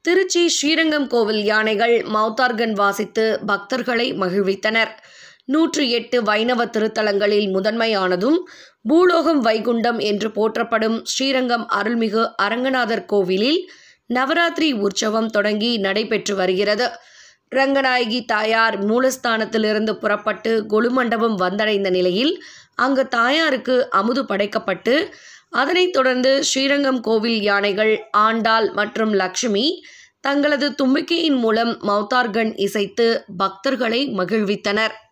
திருச்சி ஸ்ரீரங்கம் கோவில் யானைகள் மௌத்தார்கன் வாசித்து பக்தர்களை மகிழ்வித்தனர் நூற்று எட்டு வைணவ திருத்தலங்களில் முதன்மையானதும் பூலோகம் வைகுண்டம் என்று போற்றப்படும் ஸ்ரீரங்கம் அருள்மிகு அரங்கநாதர் கோவிலில் நவராத்திரி உற்சவம் தொடங்கி நடைபெற்று வருகிறது ரங்கநாயகி தாயார் மூலஸ்தானத்திலிருந்து புறப்பட்டு கொலுமண்டபம் வந்தடைந்த நிலையில் அங்கு தாயாருக்கு அமுது படைக்கப்பட்டு அதனைத் தொடர்ந்து ஸ்ரீரங்கம் கோவில் யானைகள் ஆண்டாள் மற்றும் லக்ஷ்மி தங்களது தும்பிக்கையின் மூலம் மௌத்தார்கன் இசைத்து பக்தர்களை மகிழ்வித்தனர்